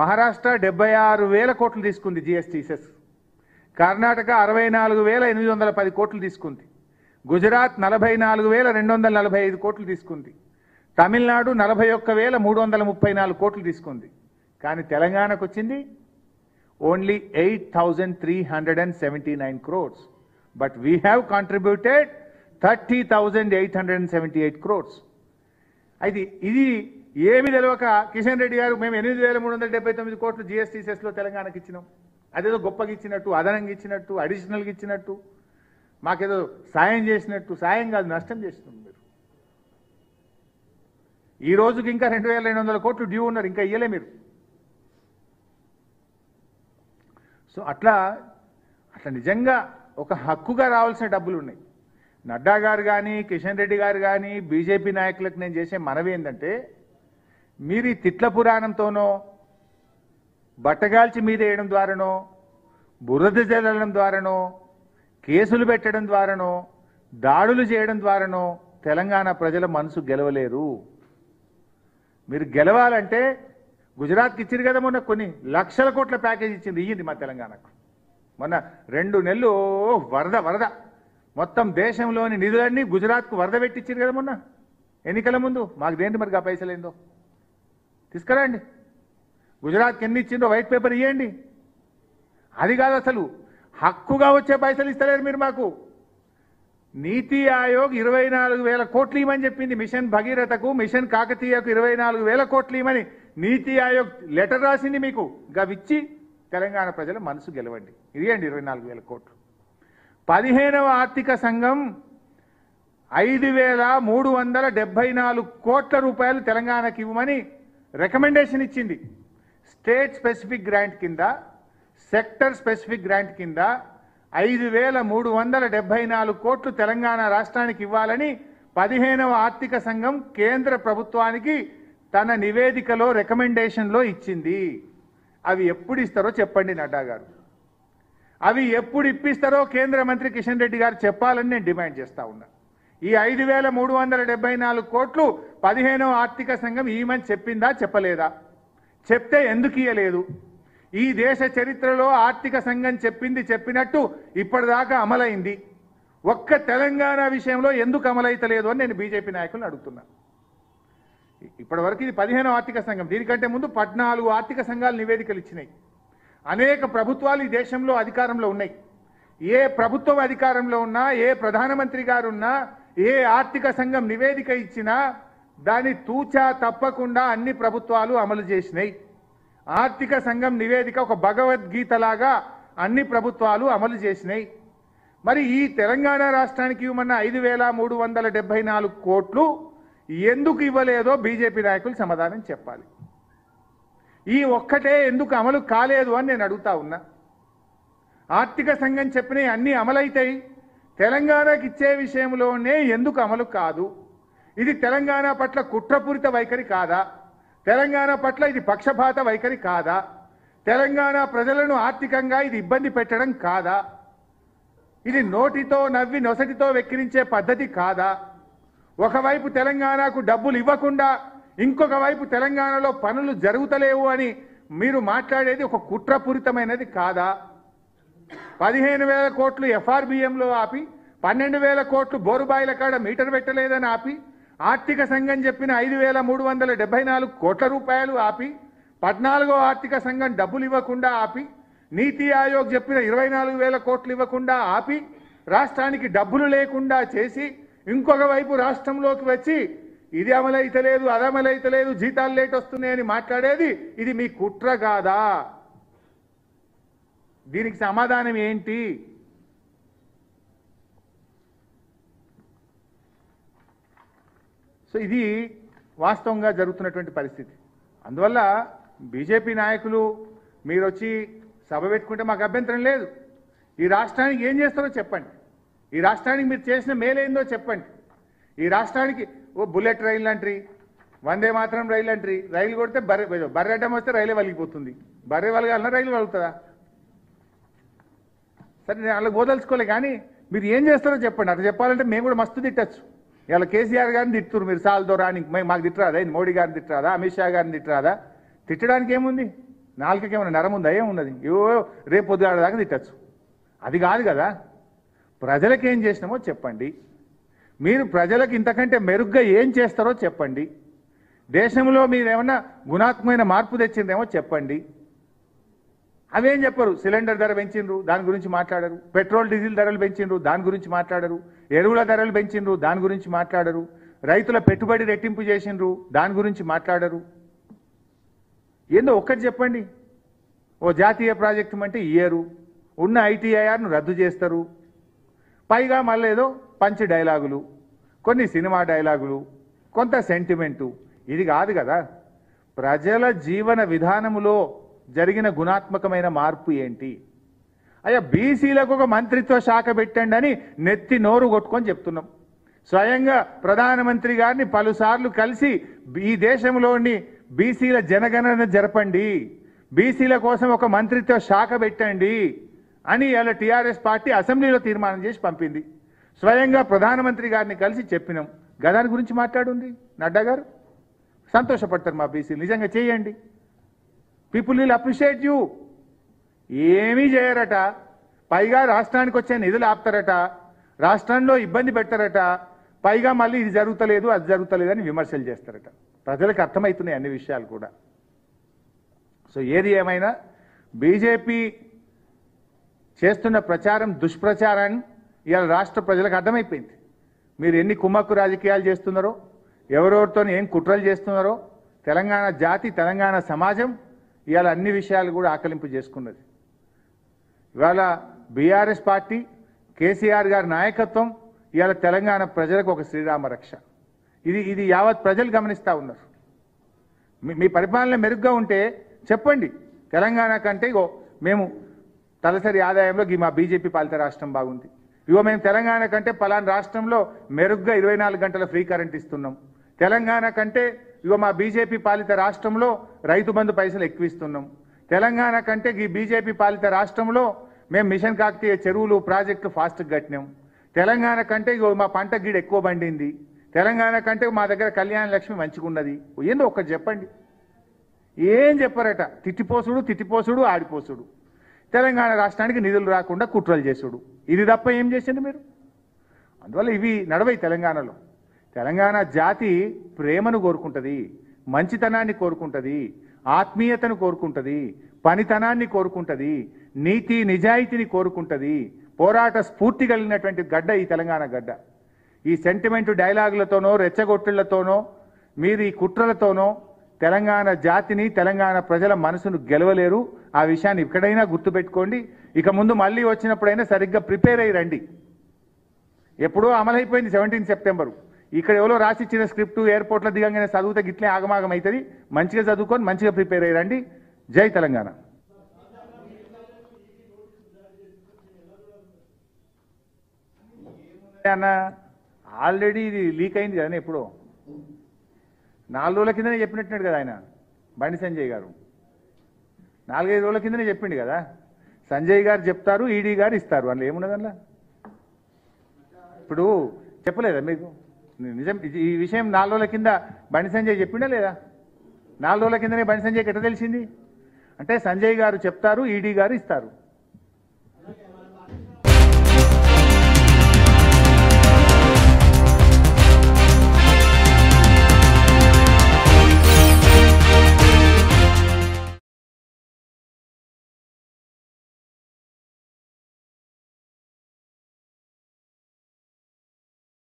మహారాష్ట్ర డెబ్బై ఆరు వేల కోట్లు తీసుకుంది జిఎస్టీ సెస్ కర్ణాటక అరవై నాలుగు వేల ఎనిమిది వందల పది కోట్లు తీసుకుంది గుజరాత్ నలభై నాలుగు వేల రెండు వందల నలభై ఐదు కోట్లు తీసుకుంది తమిళనాడు నలభై ఒక్క వేల మూడు వందల ముప్పై నాలుగు కోట్లు తీసుకుంది కానీ తెలంగాణకు వచ్చింది only eight thousand three hundred and seventy nine crores but we have contributed thirty thousand eight hundred and seventy eight crores అయితే ఇది ఏమి తెలియక కిషన్ రెడ్డి గారు మేము ఎనిమిది వేల మూడు వందల డెబ్బై తొమ్మిది కోట్లు జిఎస్టీ సెస్లో తెలంగాణకి ఇచ్చినాం అదేదో గొప్పగా ఇచ్చినట్టు అదనంగా ఇచ్చినట్టు అడిషనల్గా ఇచ్చినట్టు మాకేదో సాయం చేసినట్టు సాయం కాదు నష్టం చేసినాం మీరు ఈ రోజుకి ఇంకా రెండు వేల రెండు వందల కోట్లు డ్యూ ఉన్నారు ఇంకా ఇయ్యలే మీరు సో అట్లా అట్లా నిజంగా ఒక హక్కుగా రావాల్సిన డబ్బులు ఉన్నాయి నడ్డా గారు కానీ కిషన్ రెడ్డి గారు కానీ బీజేపీ నాయకులకు నేను చేసే మనవి ఏంటంటే మీరు ఈ తిట్ల పురాణంతోనో బట్టగాల్చి మీద వేయడం ద్వారానో బురద జల్లడం ద్వారానో కేసులు పెట్టడం ద్వారానో దాడులు చేయడం ద్వారానో తెలంగాణ ప్రజల మనసు గెలవలేరు మీరు గెలవాలంటే గుజరాత్కి ఇచ్చింది కదా మొన్న కొన్ని లక్షల కోట్ల ప్యాకేజ్ ఇచ్చింది ఇయ్యింది మా తెలంగాణకు మొన్న రెండు నెలలు ఓ వరద వరద మొత్తం దేశంలోని నిధులన్నీ గుజరాత్కు వరద పెట్టించారు కదా మొన్న ఎన్నికల ముందు మాకు దేంటి మరి ఆ పైసలు ఏందో తీసుకురండి గుజరాత్కి ఎన్ని ఇచ్చిందో వైట్ పేపర్ ఇవ్వండి అది కాదు అసలు హక్కుగా వచ్చే పైసలు ఇస్తలేరు మీరు మాకు నీతి ఆయోగ్ ఇరవై నాలుగు వేల కోట్లు ఇవ్వమని చెప్పింది మిషన్ భగీరథకు మిషన్ కాకతీయకు ఇరవై నాలుగు వేల కోట్లు ఇవ్వమని నీతి ఆయోగ్ లెటర్ రాసింది మీకు గవిచ్చి తెలంగాణ ప్రజల మనసు గెలవండి ఇవ్వండి ఇరవై నాలుగు వేల కోట్లు పదిహేనవ ఆర్థిక సంఘం ఐదు వేల మూడు వందల డెబ్బై నాలుగు కోట్ల రూపాయలు తెలంగాణకి ఇవ్వమని రికమెండేషన్ ఇచ్చింది స్టేట్ స్పెసిఫిక్ గ్రాంట్ కింద సెక్టర్ స్పెసిఫిక్ గ్రాంట్ కింద ఐదు వేల మూడు వందల డెబ్బై నాలుగు కోట్లు తెలంగాణ రాష్ట్రానికి ఇవ్వాలని పదిహేనవ ఆర్థిక సంఘం కేంద్ర ప్రభుత్వానికి తన నివేదికలో రికమెండేషన్లో ఇచ్చింది అవి ఎప్పుడు ఇస్తారో చెప్పండి నడ్డా గారు అవి ఎప్పుడు ఇప్పిస్తారో కేంద్ర మంత్రి కిషన్ రెడ్డి గారు చెప్పాలని నేను డిమాండ్ చేస్తా ఉన్నా ఈ ఐదు వేల మూడు వందల డెబ్బై నాలుగు కోట్లు పదిహేనవ ఆర్థిక సంఘం ఈమని చెప్పిందా చెప్పలేదా చెప్తే ఎందుకు ఇయ్యలేదు ఈ దేశ చరిత్రలో ఆర్థిక సంఘం చెప్పింది చెప్పినట్టు ఇప్పటిదాకా అమలైంది ఒక్క తెలంగాణ విషయంలో ఎందుకు అమలైతలేదు అని నేను బీజేపీ నాయకులను అడుగుతున్నా ఇప్పటి వరకు ఇది పదిహేనవ ఆర్థిక సంఘం దీనికంటే ముందు పద్నాలుగు ఆర్థిక సంఘాలు నివేదికలు ఇచ్చినాయి అనేక ప్రభుత్వాలు ఈ దేశంలో అధికారంలో ఉన్నాయి ఏ ప్రభుత్వం అధికారంలో ఉన్నా ఏ ప్రధానమంత్రి గారు ఉన్నా ఏ ఆర్థిక సంఘం నివేదిక ఇచ్చినా దాన్ని తూచా తప్పకుండా అన్ని ప్రభుత్వాలు అమలు చేసినాయి ఆర్థిక సంఘం నివేదిక ఒక భగవద్గీతలాగా అన్ని ప్రభుత్వాలు అమలు చేసినాయి మరి ఈ తెలంగాణ రాష్ట్రానికి ఇవ్వమన్న ఐదు వేల మూడు వందల డెబ్బై నాలుగు కోట్లు ఎందుకు ఇవ్వలేదో బీజేపీ నాయకులు సమాధానం చెప్పాలి ఈ ఒక్కటే ఎందుకు అమలు కాలేదు అని నేను అడుగుతా ఉన్నా ఆర్థిక సంఘం చెప్పినవి అన్నీ అమలైతాయి తెలంగాణకి ఇచ్చే విషయంలోనే ఎందుకు అమలు కాదు ఇది తెలంగాణ పట్ల కుట్రపూరిత వైఖరి కాదా తెలంగాణ పట్ల ఇది పక్షపాత వైఖరి కాదా తెలంగాణ ప్రజలను ఆర్థికంగా ఇది ఇబ్బంది పెట్టడం కాదా ఇది నోటితో నవ్వి నొసటితో వెక్కిరించే పద్ధతి కాదా ఒకవైపు తెలంగాణకు డబ్బులు ఇవ్వకుండా ఇంకొక వైపు తెలంగాణలో పనులు జరుగుతలేవు అని మీరు మాట్లాడేది ఒక కుట్రపూరితమైనది కాదా పదిహేను వేల కోట్లు ఎఫ్ఆర్బిఎంలో ఆపి పన్నెండు వేల కోట్లు బోరుబాయిల కాడ మీటర్ పెట్టలేదని ఆపి ఆర్థిక సంఘం చెప్పిన ఐదు వేల మూడు వందల డెబ్బై నాలుగు కోట్ల రూపాయలు ఆపి పద్నాలుగో ఆర్థిక సంఘం డబ్బులు ఇవ్వకుండా ఆపి నీతి ఆయోగ్ చెప్పిన ఇరవై నాలుగు వేల కోట్లు ఇవ్వకుండా ఆపి రాష్ట్రానికి డబ్బులు లేకుండా చేసి ఇంకొక వైపు రాష్ట్రంలోకి వచ్చి ఇది అమలైతలేదు అది అమలైతలేదు జీతాలు లేట్ వస్తున్నాయని మాట్లాడేది ఇది మీ కుట్ర కాదా దీనికి సమాధానం ఏంటి సో ఇది వాస్తవంగా జరుగుతున్నటువంటి పరిస్థితి అందువల్ల బీజేపీ నాయకులు మీరు వచ్చి సభ పెట్టుకుంటే మాకు అభ్యంతరం లేదు ఈ రాష్ట్రానికి ఏం చేస్తారో చెప్పండి ఈ రాష్ట్రానికి మీరు చేసిన మేలేందో చెప్పండి ఈ రాష్ట్రానికి ఓ బుల్లెట్ రైలు అంటారు వందే మాత్రం రైలు అంటారు రైలు కొడితే బర్రె బర్రె అడ్డం వస్తే రైలే వలిగిపోతుంది బర్రె వలగాలన్నా రైలు వలుగుతుందా సరే నేను వాళ్ళకి బోదలుచుకోలే కానీ మీరు ఏం చేస్తారో చెప్పండి అట్లా చెప్పాలంటే మేము కూడా మస్తు తిట్టచ్చు ఇలా కేసీఆర్ గారిని తిట్టురు మీరు సాల్తో రాని మేము మాకు తిట్టరాదా ఇది మోడీ గారిని తిట్టరాదా అమిత్ షా గారిని తిట్టరాదా తిట్టడానికి ఏముంది నాలుకకి ఏమైనా నరం ఉందా ఏమున్నది ఏవో రేపు పొద్దుగాడ దాకా తిట్టచ్చు అది కాదు కదా ప్రజలకు ఏం చేసినామో చెప్పండి మీరు ప్రజలకు ఇంతకంటే మెరుగ్గా ఏం చేస్తారో చెప్పండి దేశంలో మీరు ఏమన్నా గుణాత్మకమైన మార్పు తెచ్చిందేమో చెప్పండి అవేం చెప్పరు సిలిండర్ ధర పెంచిండ్రు దాని గురించి మాట్లాడరు పెట్రోల్ డీజిల్ ధరలు పెంచిండ్రు దాని గురించి మాట్లాడరు ఎరువుల ధరలు పెంచిండ్రు దాని గురించి మాట్లాడరు రైతుల పెట్టుబడి రెట్టింపు చేసిండ్రు దాని గురించి మాట్లాడరు ఏందో ఒక్కటి చెప్పండి ఓ జాతీయ ప్రాజెక్టు అంటే ఇయ్యరు ఉన్న ఐటీఐఆర్ను రద్దు చేస్తారు పైగా మళ్ళీ ఏదో పంచ్ డైలాగులు కొన్ని సినిమా డైలాగులు కొంత సెంటిమెంటు ఇది కాదు కదా ప్రజల జీవన విధానములో జరిగిన గుణాత్మకమైన మార్పు ఏంటి అయ్యా బీసీలకు ఒక మంత్రిత్వ శాఖ పెట్టండి అని నెత్తి నోరు కొట్టుకొని చెప్తున్నాం స్వయంగా ప్రధానమంత్రి గారిని పలుసార్లు కలిసి ఈ దేశంలోని బీసీల జనగణన జరపండి బీసీల కోసం ఒక మంత్రిత్వ శాఖ పెట్టండి అని ఇలా టీఆర్ఎస్ పార్టీ అసెంబ్లీలో తీర్మానం చేసి పంపింది స్వయంగా ప్రధానమంత్రి గారిని కలిసి చెప్పినాం గదాని గురించి మాట్లాడుంది నడ్డా గారు సంతోషపడతారు మా బీసీలు నిజంగా చేయండి పీపుల్ విల్ అప్రిషియేట్ యూ ఏమీ చేయరట పైగా రాష్ట్రానికి వచ్చే నిధులు ఆపుతారట రాష్ట్రంలో ఇబ్బంది పెడతారట పైగా మళ్ళీ ఇది జరుగుతలేదు అది జరుగుతలేదు అని విమర్శలు చేస్తారట ప్రజలకు అర్థమవుతున్నాయి అన్ని విషయాలు కూడా సో ఏది ఏమైనా బీజేపీ చేస్తున్న ప్రచారం దుష్ప్రచారాన్ని ఇవాళ రాష్ట్ర ప్రజలకు అర్థమైపోయింది మీరు ఎన్ని కుమ్మక్కు రాజకీయాలు చేస్తున్నారో ఎవరెవరితో ఏం కుట్రలు చేస్తున్నారో తెలంగాణ జాతి తెలంగాణ సమాజం ఇవాళ అన్ని విషయాలు కూడా ఆకలింపు చేసుకున్నది ఇవాళ బీఆర్ఎస్ పార్టీ కేసీఆర్ గారి నాయకత్వం ఇవాళ తెలంగాణ ప్రజలకు ఒక శ్రీరామ రక్ష ఇది ఇది యావత్ ప్రజలు గమనిస్తూ ఉన్నారు మీ- మీ పరిపాలన మెరుగ్గా ఉంటే చెప్పండి తెలంగాణ కంటే ఇగో మేము తలసరి ఆదాయంలో ఈ మా బీజేపీ పాలిత రాష్ట్రం బాగుంది ఇగో మేము తెలంగాణ కంటే పలానా రాష్ట్రంలో మెరుగ్గా ఇరవై నాలుగు గంటల ఫ్రీ కరెంట్ ఇస్తున్నాం తెలంగాణ కంటే ఇగో మా బీజేపీ పాలిత రాష్ట్రంలో రైతు బంధు పైసలు ఎక్కువ ఇస్తున్నాం తెలంగాణ కంటే ఈ బీజేపీ పాలిత రాష్ట్రంలో మేము మిషన్ కాకతీయ చెరువులు ప్రాజెక్టులు ఫాస్ట్గా కట్టినాం తెలంగాణ కంటే ఇగో మా పంట గీడ ఎక్కువ పండింది తెలంగాణ కంటే మా దగ్గర కళ్యాణ లక్ష్మి మంచిగా ఉన్నది ఏందో ఒక్కటి చెప్పండి ఏం చెప్పారట తిట్టిపోసుడు తిట్టిపోసుడు ఆడిపోసుడు తెలంగాణ రాష్ట్రానికి నిధులు రాకుండా కుట్రలు చేసుడు ఇది తప్ప ఏం చేసింది మీరు అందువల్ల ఇవి నడవై తెలంగాణలో తెలంగాణ జాతి ప్రేమను కోరుకుంటుంది మంచితనాన్ని కోరుకుంటుంది ఆత్మీయతను కోరుకుంటుంది పనితనాన్ని కోరుకుంటుంది నీతి నిజాయితీని కోరుకుంటుంది పోరాట స్ఫూర్తి కలిగినటువంటి గడ్డ ఈ తెలంగాణ గడ్డ ఈ సెంటిమెంట్ డైలాగులతోనో రెచ్చగొట్టుళ్లతోనో మీరు ఈ కుట్రలతోనో తెలంగాణ జాతిని తెలంగాణ ప్రజల మనసును గెలవలేరు ఆ విషయాన్ని ఎక్కడైనా గుర్తుపెట్టుకోండి ఇక ముందు మళ్ళీ వచ్చినప్పుడైనా సరిగ్గా ప్రిపేర్ అయ్యి రండి ఎప్పుడో అమలైపోయింది సెవెంటీన్ సెప్టెంబర్ ఇక్కడ ఎవరో రాసిచ్చిన స్క్రిప్ట్ ఎయిర్పోర్ట్లో దిగంగానే చదివితే గిట్లే ఆగమాగం అవుతుంది మంచిగా చదువుకొని మంచిగా ప్రిపేర్ అయ్యి రండి జై తెలంగాణ అన్న ఆల్రెడీ ఇది లీక్ అయింది కదా ఎప్పుడో నాలుగు రోజుల కిందనే చెప్పినట్టున్నాడు కదా ఆయన బండి సంజయ్ గారు నాలుగైదు రోజుల కిందనే చెప్పిండు కదా సంజయ్ గారు చెప్తారు ఈడీ గారు ఇస్తారు అందులో ఏమున్నది అందులో ఇప్పుడు చెప్పలేదా మీకు నిజం ఇది- ఈ విషయం నాలుగు రోజుల కింద బండి సంజయ్ చెప్పిండా లేదా నాలుగు రోజుల కిందనే బండి సంజయ్కి ఎట్లా తెలిసింది అంటే సంజయ్ గారు చెప్తారు ఈడీ గారు ఇస్తారు